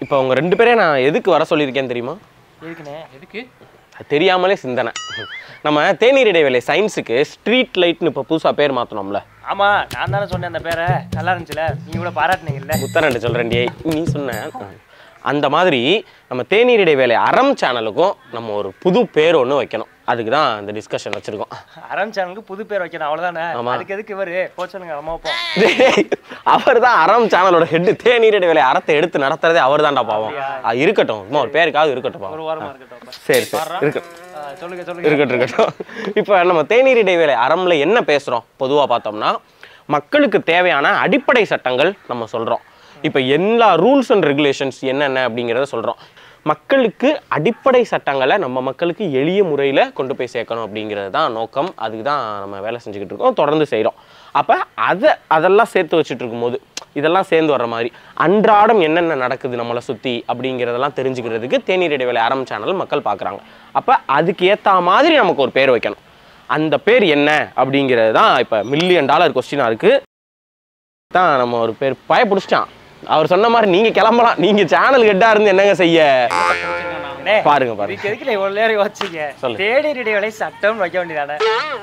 இப்போ அவங்க ரெண்டு பேரையும் நான் எதுக்கு வர சொல்லியிருக்கேன் தெரியுமா எதுக்குண்ணே எதுக்கு அது தெரியாமலே சிந்தனை நம்ம தேநீர் இடைவேளை சயின்ஸுக்கு ஸ்ட்ரீட் லைட்னு இப்போ புதுசாக பேர் மாற்றணும்ல ஆமா நான் தானே சொன்னேன் அந்த பேரை நல்லா இருந்துச்சுல நீங்க கூட பாராட்டுனீங்கல்ல முத்தரண்டு சொல்கிறேன் டே நீ சொன்ன அந்த மாதிரி நம்ம தேநீர் இடைவேளை அறம் சேனலுக்கும் நம்ம ஒரு புது பேர் ஒன்று வைக்கணும் அதுக்கு தான் இந்த டிஸ்கஷன் வச்சுருக்கோம் அறம் சேனலுக்கு புது பேர் வைக்கணும் அவ்வளவுதானே ஆமா. அதுக்கு எதுக்கு இவரு போ சொல்லுங்க நம்ம வைப்போம் அவர் தான் அறம் சேனலோட ஹெட் தேநீர் இடைவேளை அறத்தை எடுத்து நடத்துறதே அவர் தான்டா பாவம் அது இருக்கட்டும் சும்மா ஒரு பேருக்காவது இருக்கட்டும் ஒரு பாவம் வாரமா இருக்கட்டும் அப்ப. சரி சரி இருக்கட்டும் ஆ, சொல்லுங்க சொல்லுங்க இருக்கட்டும் இருக்கட்டும் இப்போ நம்ம தேநீர் இடைவேளை அறம்ல என்ன பேசுகிறோம் பொதுவாக பார்த்தோம்னா மக்களுக்கு தேவையான அடிப்படை சட்டங்கள் நம்ம சொல்கிறோம் இப்போ எல்லா ரூல்ஸ் அண்ட் ரெகுலேஷன்ஸ் என்னென்ன அப்படிங்கிறத சொல்கிறோம் மக்களுக்கு அடிப்படை சட்டங்களை நம்ம மக்களுக்கு எளிய முறையில் கொண்டு போய் சேர்க்கணும் அப்படிங்கிறது தான் நோக்கம் அதுக்கு தான் நம்ம வேலை செஞ்சுக்கிட்டு இருக்கோம் தொடர்ந்து செய்கிறோம் அப்போ அதை அதெல்லாம் சேர்த்து வச்சுட்டு இருக்கும்போது இதெல்லாம் சேர்ந்து வர்ற மாதிரி அன்றாடம் என்னென்ன நடக்குது நம்மளை சுற்றி அப்படிங்கிறதெல்லாம் தெரிஞ்சுக்கிறதுக்கு தேநீர் இடைவேளை அறம் சேனல் மக்கள் பார்க்குறாங்க அப்போ அதுக்கு ஏற்ற மாதிரி நமக்கு ஒரு பேர் வைக்கணும் அந்த பேர் என்ன அப்படிங்கிறது தான் இப்போ மில்லியன் டாலர் கொஸ்டினாக இருக்குது தான் நம்ம ஒரு பேர் பய பிடிச்சிட்டான் அவர் சொன்ன மாதிரி நீங்கள் கிளம்பலாம் நீங்கள் சேனல் ஹெட்டாக இருந்து என்னங்க செய்ய அண்ணே, பாருங்க பாருங்க இதுக்கு எதுக்கு நீ இவ்வளவு நேரம் யோசிச்சீங்க சொல்லு. தேநீர் இடைவேளை சட்டம் வைக்க வேண்டியதானே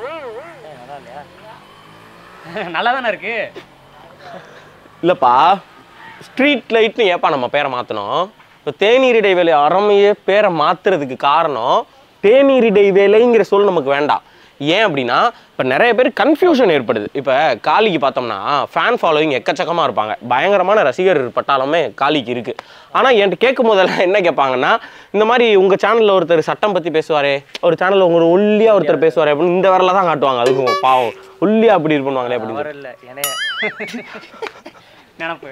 நல்லா தானே இருக்கு இல்லைப்பா ஸ்ட்ரீட் லைட்னு ஏப்பா நம்ம பேரை மாற்றணும் இப்போ தேநீர் இடைவேளை அறமையே பேரை மாற்றுறதுக்கு காரணம் தேநீர் இடைவேளைங்கிற சொல் நமக்கு வேண்டாம் ஏன் அப்படின்னா இப்போ நிறைய பேர் கன்ஃபியூஷன் ஏற்படுது இப்போ காளிக்கு பார்த்தோம்னா ஃபேன் ஃபாலோவிங் எக்கச்சக்கமாக இருப்பாங்க பயங்கரமான ரசிகர் பட்டாளமே காளிக்கு இருக்குது ஆனால் என்கிட்ட கேட்கும் போதெல்லாம் என்ன கேட்பாங்கன்னா இந்த மாதிரி உங்கள் சேனலில் ஒருத்தர் சட்டம் பற்றி பேசுவாரே ஒரு சேனலில் உங்க ஒல்லியாக ஒருத்தர் பேசுவாரே அப்படின்னு இந்த வரல தான் காட்டுவாங்க அதுக்கும் பாவம் ஒல்லியாக அப்படி இது பண்ணுவாங்களே அப்படின்னு அவர் இல்ல என்னைய நினப்பு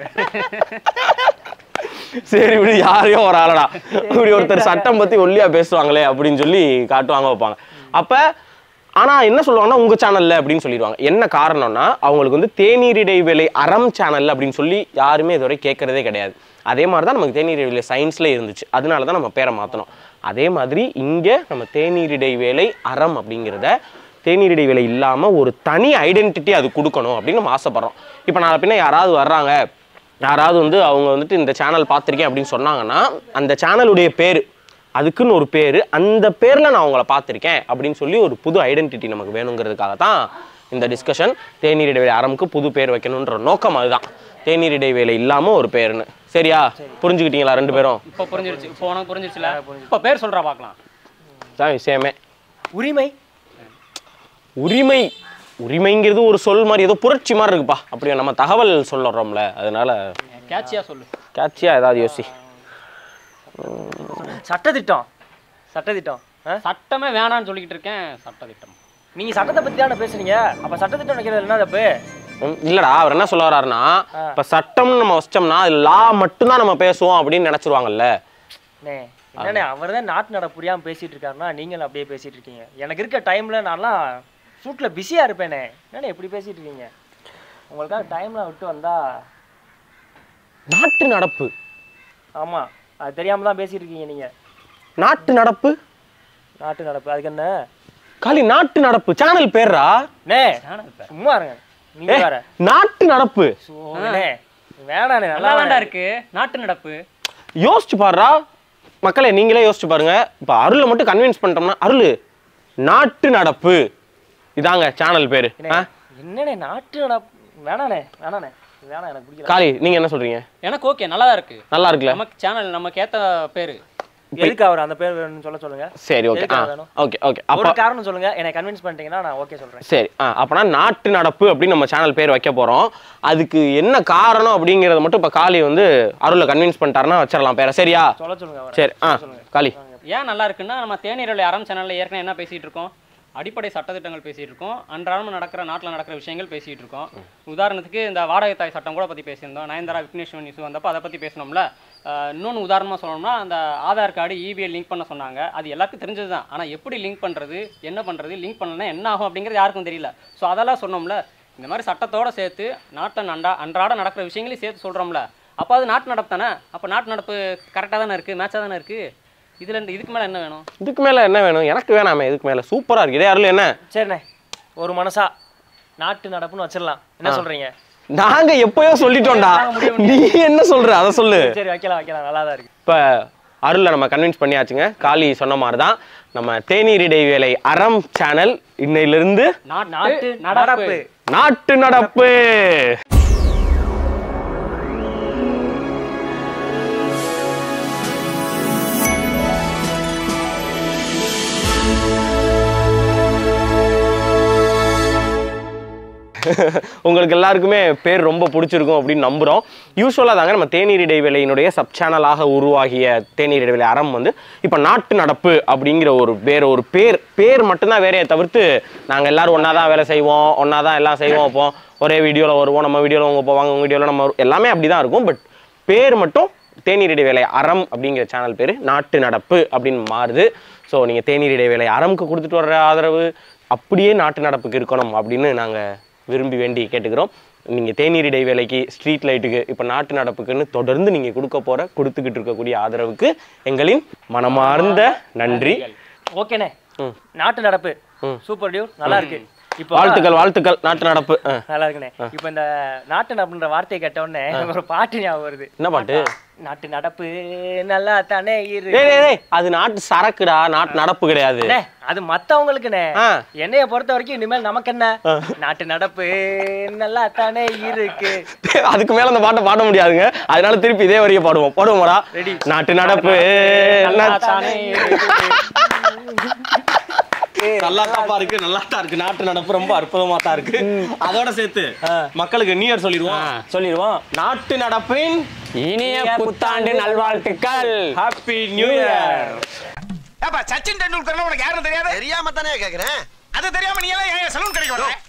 சரி இப்படி யாரையோ ஒரு ஆளடா இப்படி ஒருத்தர் சட்டம் பத்தி ஒல்லியா பேசுவாங்களே அப்படின்னு சொல்லி காட்டுவாங்க வைப்பாங்க அப்ப ஆனா என்ன சொல்லுவாங்கன்னா உங்க சேனல்ல அப்படின்னு சொல்லிடுவாங்க என்ன காரணம்னா அவங்களுக்கு வந்து தேநீர் இடைவேளை அறம் சேனல் அப்படின்னு சொல்லி யாருமே இதுவரை கேட்கறதே கிடையாது அதே மாதிரி தான் நமக்கு தேநீர் இடைவேளை சயின்ஸ்ல இருந்துச்சு அதனால தான் நம்ம பேரை மாத்தணும் அதே மாதிரி இங்க நம்ம தேநீர் இடைவேளை அறம் அப்படிங்கிறத தேநீர் இடைவேளை இல்லாம ஒரு தனி ஐடென்டிட்டி அது கொடுக்கணும் அப்படின்னு நம்ம ஆசைப்படுறோம் இப்போ நாளை பின்ன யாராவது வர்றாங்க யாராவது வந்து அவங்க வந்துட்டு இந்த சேனல் பார்த்துருக்கேன் அப்படின்னு சொன்னாங்கன்னா அந்த சேனலுடைய பேர் அதுக்குன்னு ஒரு பேர் அந்த பேரில் நான் அவங்கள பார்த்துருக்கேன் அப்படின்னு சொல்லி ஒரு புது ஐடென்டிட்டி நமக்கு வேணுங்கிறதுக்காக தான் இந்த டிஸ்கஷன் தேநீர் இடைவேளை அறமுக்கு புது பேர் வைக்கணுன்ற நோக்கம் அதுதான் தேநீர் இடைவேளை இல்லாமல் ஒரு பேருன்னு சரியா புரிஞ்சுக்கிட்டீங்களா ரெண்டு பேரும் இப்போ புரிஞ்சிருச்சு இப்போ உனக்கு புரிஞ்சிருச்சுல இப்போ பேர் சொல்றா பார்க்கலாம் தான் விஷயமே உரிமை உரிமை உரிமைங்கிறது ஒரு சொல் மாதிரி ஏதோ புரட்சி மாதிரி இருக்குப்பா அப்படி நம்ம தகவல் சொல்லுறோம்ல அதனால கேட்சியா சொல்லு கேட்சியா ஏதாவது யோசி சட்டத்திட்டம் சட்டத்திட்டம் ஆ? சட்டமே வேணாம்னு சொல்லிக்கிட்டு இருக்கேன் சட்டத்திட்டம் நீங்க சட்டத்தை பத்தி தானே பேசுறீங்க அப்ப சட்டத்திட்டம் வைக்கிறது என்ன தப்பு ம், இல்லடா அவர் என்ன சொல்ல வர்றாருன்னா இப்ப சட்டம்னு நம்ம வச்சிட்டோம்னா அது லா மட்டும்தான் நம்ம பேசுவோம் அப்படின்னு நினைச்சிருவாங்கல்ல அண்ணே என்னண்ணே அவர் தான் நாட்டு நட புரியாம பேசிட்டு இருக்காருன்னா நீங்களும் அப்படியே பேசிட்டு இருக்கீங்க எனக்கு இருக்க டைம்ல நான்லாம் ஷூட்ல பிஸியா இருப்பேனே என்னண்ணே இப்படி பேசிட்டு இருக்கீங்க உங்களுக்காக டைம்லாம் விட்டு வந்தா நாட்டு நடப்பு ஆமா அது தெரியாம தான் பேசிட்டு இருக்கீங்க நீங்க நாட்டு நடப்பு நாட்டு நடப்பு அதுக்கு என்ன காலி நாட்டு நடப்பு சேனல் பேர்ரா அண்ணே சேனல் பேர் சும்மா இருங்க நீங்க ஏ, வேற நாட்டு நடப்பு சோ, அண்ணே வேணாண்ணே நல்லா நல்லா தான்டா வேண்டாம் இருக்கு நாட்டு நடப்பு யோசிச்சு பாருடா மக்களே நீங்களே யோசிச்சு பாருங்க இப்ப அருளை மட்டும் கன்வின்ஸ் பண்ணிட்டோம்னா அருள் நாட்டு நடப்பு இதாங்க சேனல் பேரு ஆ? என்னண்ணே நாட்டு நடப்பு வேணாண்ணே வேணாண்ணே வேணாம் எனக்கு பிடிக்கல காளி நீங்க என்ன சொல்றீங்க எனக்கு ஓகே நல்லா தான் இருக்கு நல்லா இருக்குல்ல நமக்கு சேனல் நமக்கு ஏத்த பேரு எதுக்கு அவர் அந்த பேர் வேணும்னு சொல்ல சொல்லுங்க சரி ஓகே எதுக்கு ஆ அது வேணும்? ஓகே ஓகே அப்ப ஒரு காரணம் சொல்லுங்க என்னை கன்வின்ஸ் பண்ணிட்டீங்கன்னா நான் ஓகே சொல்றேன் சரி ஆ அப்போனா நாட்டு நடப்பு அப்படின்னு நம்ம சேனல் பேர் வைக்க போகிறோம் அதுக்கு என்ன காரணம் அப்படிங்கிறத மட்டும் இப்போ காளி வந்து அருளை கன்வின்ஸ் பண்ணிட்டாருன்னா வச்சிடலாம் பேரை சரியா சொல்ல சொல்லுங்க அவரை சரி ஆ காளி ஏன் நல்லா இருக்குன்னா நம்ம தேநீரலை அறம் சேனல்ல ஏற்கனவே என்ன பேசிட்டு இருக்கோம் அடிப்படை சட்டத்திட்டங்கள் பேசிட்டு இருக்கோம் அன்றாடம் நடக்கிற நாட்டில் நடக்கிற விஷயங்கள் பேசிட்டு இருக்கோம் உதாரணத்துக்கு இந்த வாடகை தாய் சட்டம் கூட பற்றி பேசியிருந்தோம் நயன்தாரா விக்னேஸ்வரன் இஷ்யூ வந்தப்போ அதை பற்றி பேசினோம்ல ஆஹ் இன்னொன்று உதாரணமாக சொல்லணும்னா அந்த ஆதார் கார்டு இபிஐ லிங்க் பண்ண சொன்னாங்க அது எல்லாருக்கும் தெரிஞ்சது தான் ஆனால் எப்படி லிங்க் பண்ணுறது என்ன பண்ணுறது லிங்க் பண்ணலன்னா என்ன ஆகும் அப்படிங்கிறது யாருக்கும் தெரியல ஸோ அதெல்லாம் சொன்னோம்ல இந்த மாதிரி சட்டத்தோட சேர்த்து நாட்டில் அன்றா அன்றாட நடக்கிற விஷயங்களையும் சேர்த்து சொல்கிறோம்ல அப்போ அது நாட்டு நடப்பு தானே அப்போ நாட்டு நடப்பு கரெக்டாக தானே இருக்குது மேட்சாக தானே இருக்குது இதில் இதுக்கு மேலே என்ன வேணும் இதுக்கு மேலே என்ன வேணும் எனக்கு வேணாமே இதுக்கு மேலே சூப்பராக இருக்கு இதே அருள் என்ன சரிண்ணே ஒரு மனசா நாட்டு நடப்புன்னு வச்சிடலாம் என்ன சொல்றீங்க நாங்க எப்பயோ சொல்லிட்டோம்டா நீ என்ன சொல்ற அதை சொல்லு சரி வைக்கலாம் வைக்கலாம் நல்லா தான் இருக்கு இப்ப அருளை நம்ம கன்வின்ஸ் பண்ணியாச்சுங்க காளி சொன்ன மாதிரி தான் நம்ம தேநீர் இடைவேளை அறம் சேனல் இன்னையிலிருந்து நாட்டு நாட்டு நடப்பு நடப்பு நாட்டு நடப்பு உங்களுக்கு எல்லாருக்குமே பேர் ரொம்ப பிடிச்சிருக்கும் அப்படின்னு நம்புகிறோம் யூஸ்வலாக தாங்க நம்ம தேநீர் இடைவேளையினுடைய சப் சேனலாக உருவாகிய தேநீர் இடைவேளை அறம் வந்து இப்போ நாட்டு நடப்பு அப்படிங்கிற ஒரு வேற ஒரு பேர் பேர் மட்டும்தான் வேறையை தவிர்த்து நாங்கள் எல்லாரும் ஒன்றா தான் வேலை செய்வோம் ஒன்றா தான் எல்லாம் செய்வோம் அப்போ ஒரே வீடியோவில் வருவோம் நம்ம வீடியோவில் அவங்க போவாங்க உங்கள் வீடியோவில் நம்ம வருவோம். எல்லாமே அப்படி தான் இருக்கும் பட் பேர் மட்டும் தேநீர் இடைவேளை அறம் அப்படிங்கிற சேனல் பேர் நாட்டு நடப்பு அப்படின்னு மாறுது ஸோ நீங்கள் தேநீர் இடைவேளை அறம்க்கு கொடுத்துட்டு வர்ற ஆதரவு அப்படியே நாட்டு நடப்புக்கு இருக்கணும் அப்படின்னு நாங்கள் விரும்பி வேண்டி கேட்டுக்கிறோம் நீங்கள் தேநீர் இடைவேளைக்கு ஸ்ட்ரீட் லைட்டுக்கு இப்போ நாட்டு நடப்புக்குன்னு தொடர்ந்து நீங்கள் கொடுக்க போகிற கொடுத்துக்கிட்டு இருக்கக்கூடிய ஆதரவுக்கு எங்களின் மனமார்ந்த நன்றி ஓகேண்ணே ம். நாட்டு நடப்பு சூப்பர் டியூ நல்லா இருக்கு இப்போ வாழ்த்துக்கள் வாழ்த்துக்கள் நாட்டு நடப்பு ஆ. நல்லா இருக்குண்ணே இப்போ இந்த நாட்டு நடப்புன்ற வார்த்தையை கேட்ட உடனே ஒரு பாட்டு ஞாபகம் வருது என்ன பாட்டு நாட்டு நடப்பு நல்லா தானே இரு டேய் டேய், டேய் அது நாட்டு சரக்குடா நாட்டு நடப்பு கிடையாது அண்ணே, அது மத்தவங்களுக்குண்ணே ஆ. என்னைய பொறுத்த வரைக்கும் இனிமேல் நமக்கு என்ன நாட்டு நடப்பு நல்லா தானே இருக்கு அதுக்கு மேல அந்த பாட்டை பாட முடியாதுங்க அதனால திருப்பி இதே வரியை பாடுவோம் பாடுவோம்டா Ready. நாட்டு நடப்பு நல்லா தானே நல்லா தாப்பா இருக்கு நல்லா தான் இருக்கு நாட்டு நடப்பு ரொம்ப அற்புதமா தான் இருக்கு அதோட சேர்த்து மக்களுக்கு நியூ இயர் சொல்லிடுவோம் சொல்லிடுவோம் நாட்டு நடப்பின் இனிய புத்தாண்டு நல்வாழ்த்துக்கள் ஹாப்பி நியூ இயர் ஏப்பா சச்சின் டெண்டுல்கர்னா உனக்கு யாரும் தெரியாது தெரியாம தானே கேக்குறேன் அது தெரியாம நீ எல்லாம் ஏன் சலூன் கடைக்கு வர